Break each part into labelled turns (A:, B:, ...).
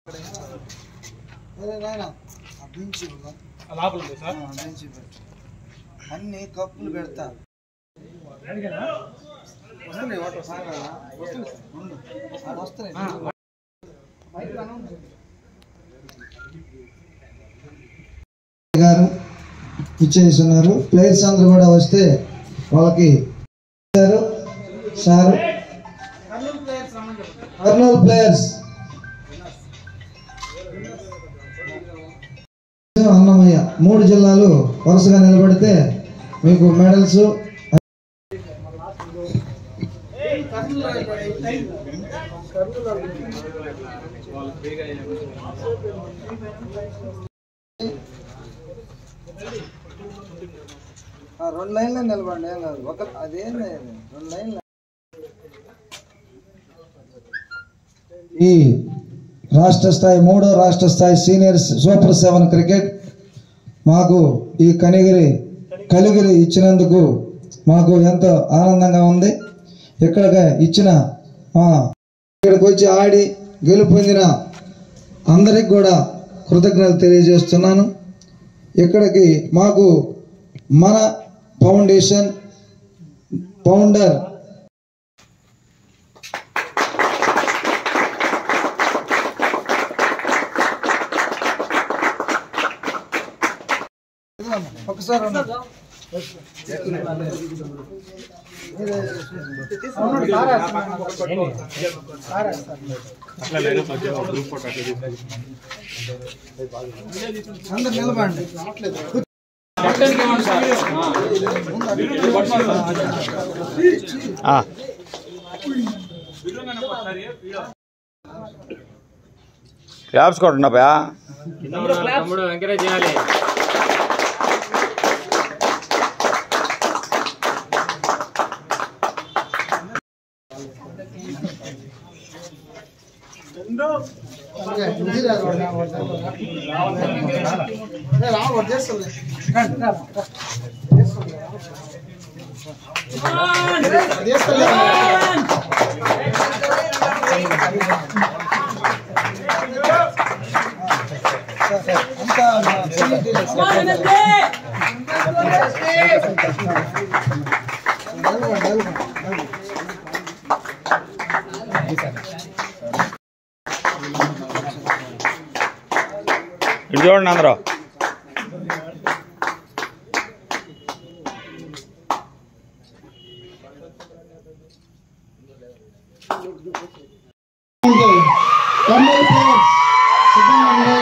A: అరే నాయనా ఆ బెంచ్ ఇవ్వు.
B: లోపల ఉంది
A: ఆ,
B: సార్
A: బెంచ్ పెట్టు అన్ని కప్పులు పెడతా వస్తున్నాయి వాటర్ సాగరా? ఉండు. ఆడ వస్తున్నాయి గారు ఇచ్చేస్తున్నారు ప్లేయర్స్ అందరూ కూడా వస్తే వాళ్ళకి sir sir Kurnool players Annamayya మూడు జిల్లాలు వరుసగా నిలబడితే మీకు మెడల్స్ రెండు లైన్లు నిలబడండి ఏం కాదు ఒక అదేం లేదు రెండు లైన్లు ఈ రాష్ట్ర స్థాయి మూడో రాష్ట్ర స్థాయి సీనియర్ సూపర్ సెవెన్ క్రికెట్ మాకు ఈ కనిగిరి కలిగిరి ఇచ్చినందుకు మాకు ఎంతో ఆనందంగా ఉంది ఇక్కడ ఇచ్చిన మా ఇక్కడికి వచ్చి ఆడి గెలుపొందిన అందరికి కూడా కృతజ్ఞతలు తెలియజేస్తున్నాను ఇక్కడికి మాకు మన ఫౌండేషన్ ఫౌండర్ ఒకసారి ఉండు.
B: అట్లా లేదు సార్ గ్రూప్ ఫోటో అట్లా తీసుకోండి.
A: అందరు నిలబండి
C: క్లాప్స్ కొట్టండి అబ్బా
D: తమ్ముడు ఎంకరేజ్ చేయాలి
C: ఇటు చూడండి అందరూ
A: కర్నూలు ప్లేయర్స్ సిద్ధంగా ఉండండి.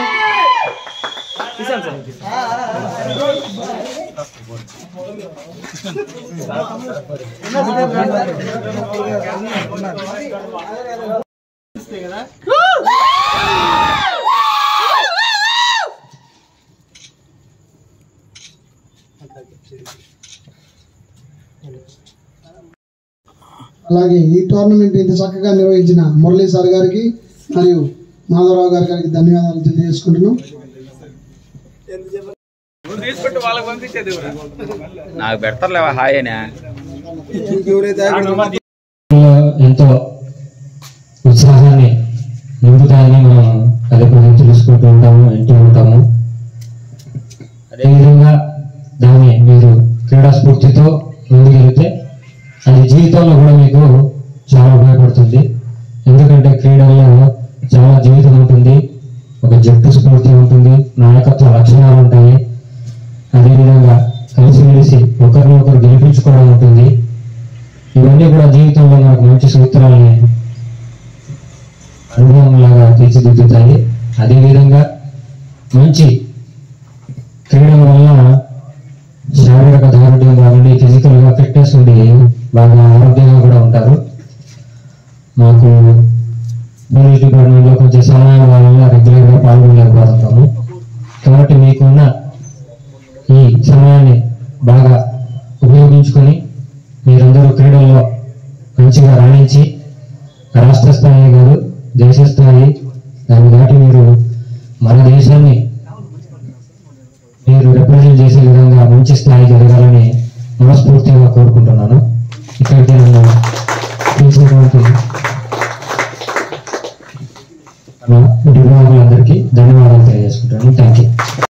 A: అలాగే ఈ టోర్నమెంట్ ఇంత చక్కగా నిర్వహించిన మురళీ సార్ గారికి మరియు మాధవరావు గారి గారికి ధన్యవాదాలు తెలియజేసుకుంటున్నాం
C: నాకు పెడతారులేవా హాయ్ అని
D: ఎంతో ఉత్సాహాన్ని నింపుతాయని మనం పదే పదే తెలుసుకుంటూ ఉంటాము వింటూ ఉంటాము అదేవిధంగా దాన్ని మీరు క్రీడా స్ఫూర్తితో ముందుకెళ్తే అది జీవితంలో కూడా మీకు చాలా ఉపయోగపడుతుంది ఎందుకంటే క్రీడల్లో చాలా జీవితం ఉంటుంది ఒక జట్టు స్ఫూర్తి ఉంటుంది నాయకత్వ లక్షణాలు ఉంటాయి అదేవిధంగా కలిసిమెలిసి ఒకరినొకరు గెలిపించుకోవడం ఉంటుంది ఇవన్నీ కూడా జీవితంలో మనకు మంచి సూత్రాలని అనుభవంలాగా తీర్చిదిద్దుతాయి అదేవిధంగా మంచి క్రీడల వల్ల శారీరక దారుఢ్యం బాగుండి ఫిజికల్ గా ఫిట్నెస్ ఉండి బాగా ఆరోగ్యంగా కూడా ఉంటారు మాకు పోలీస్ డిపార్ట్మెంట్ లో కొంచెం సమయం వల్ల రెగ్యులర్ గా పాల్గొనలేకపోతుంటాము కాబట్టి మీకున్న ఈ సమయాన్ని బాగా ఉపయోగించుకొని మీరందరూ క్రీడల్లో మంచిగా రాణించి రాష్ట్ర స్థాయి కాదు దేశ స్థాయి దాన్ని దాటి మీరు మన దేశాన్ని మీరు రిప్రజెంట్ చేసే విధంగా మంచి స్థాయికి ఎదగాలని మనస్ఫూర్తిగా కోరుకుంటున్నాను ఇక్కడికి నన్ను పిలిచినటువంటి మన నిర్వాహకులందరికీ